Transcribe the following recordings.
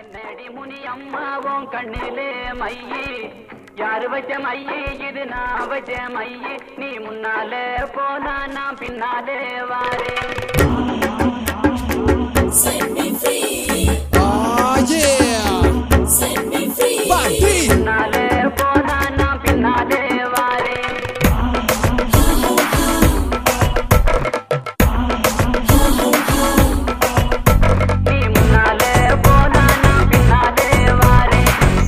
என்னடி முனி அம்மாவும் கண்ணிலே மையி யாரு வச்ச மையி இது நான் வச்ச மையி நீ முன்னாலே போனா நான் பின்னாலே வாரேன் Ah, yeah. Bati. பின்னாலே போனா நான் பின்னாலே வாரேன் நீ முன்னாலே போனா நான் பின்னாலே வாரேன்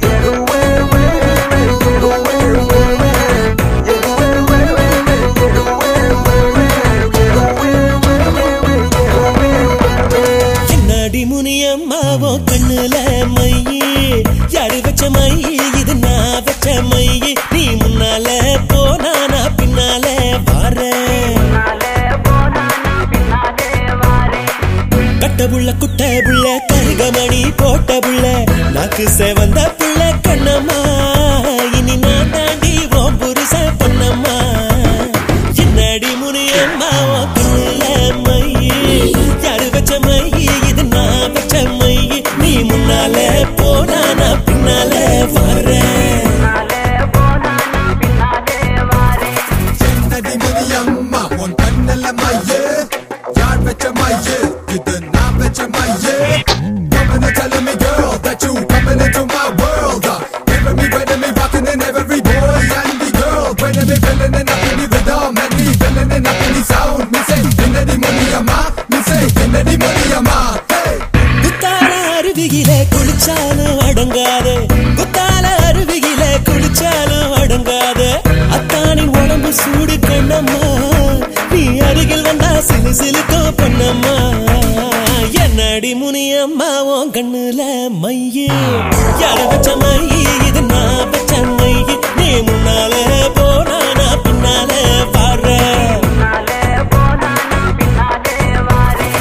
என்னடி முனியம்மாவோ கண்ணுல மையி யாரு வச்ச மையி இது நான் வச்ச மையி நீ முன்னால போனா நான் பின்னால வாரேன் பின்னாலே போனா நான் பின்னாலே வாரேன் கட்ட புள்ள குட்ட புள்ள கருகமணி போட்ட புள்ள நாக்கு செவந்த புள்ள கண்ணம்மா இனி நான் தாண்டி ஓம் புருஷ பொன்னம்மா என்னடி முனியம்மா உன் கண்ணுல மையி யாரு வச்ச மையி இது நான் வச்ச மையி நீ முன்னால போனா நான் பின்னால வரேன் பின்னாலே போனா நான் பின்னாலே வாரேன் என்னடி முனியம்மா, உன் கண்ணுல மைய. யார் வச்ச மைய? இது நான் வச்ச மைய. Coming and telling me, girl, that you coming into my world. Uh, Giving me, winning me, rocking in every boy and the girl. Winning me, feeling it up in the rhythm and me feeling it up in the sound. Me say, என்னடி Muniyamma, me say, என்னடி Muniyamma. Hey! குத்தால அருவியில குளிச்சாலும் அடங்காது குத்தால அருவியில குளிச்சாலும் அடங்காது அத்தானின் உடம்பு சூடு கண்ணம்மா நீ அருகில் வந்தா சிலு சிலுக்கோ பொன்னம்மா என்னடி முனியம்மா உன் கண்ணுல மையே யார வச்ச மையி இது நான் வச்ச மையி நீ முன்னால போனா நான் பின்னால பாடுறேன் பின்னாலே போனா நான் பின்னாலே வாரேன்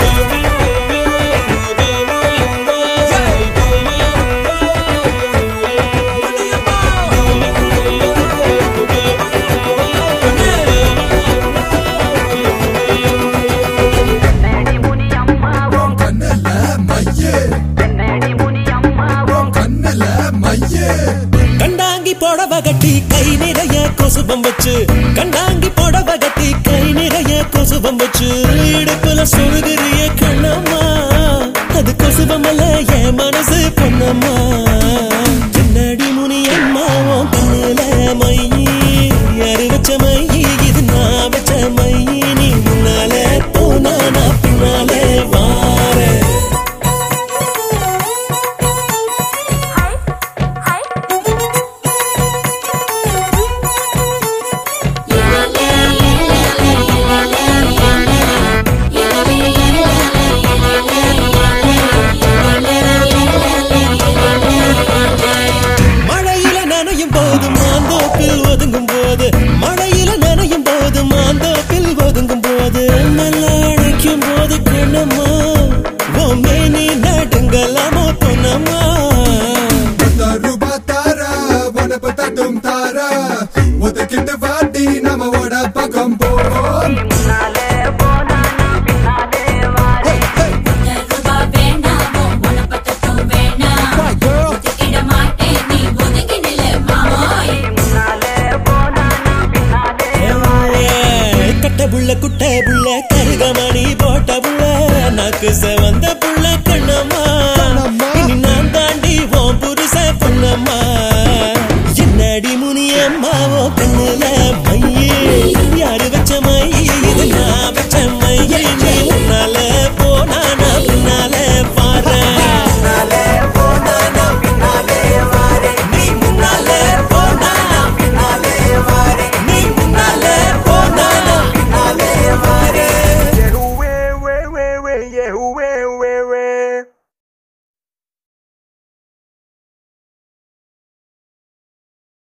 என்னடி முனி அம்மாவும் கண்ணுல மைய, என்னடி முனி அம்மாவும் கண்ணுல மைய. கண்டாங்கி புடவ கட்டி கை நிறைய கொசுபம் வச்சு கண்டாங்கி புடவ கட்டி கை நிறைய கொசுபம் வச்சு இடுப்புல சொருகிறிய கண்ணம்மா அது கொசுபம் அல்ல என் மனசு பொன்னம்மா என்னடி முனி அம்மா உன் கண்ணுல மையி அரு வச்ச மையி இது நான் வச்ச மையி நீ முன்னால போனா நான் பின்னாலே வாரேன் மழையில நனையும் போது மாந்தோப்பில் ஒதுங்கும் போது மழையில நனையும் போது மாந்தோப்பில் ஒதுங்கும் போது நல்லா அழைக்கும் போது கண்ணம்மா ஓமே நீ நடுங்கலாமோ பொன்னம்மா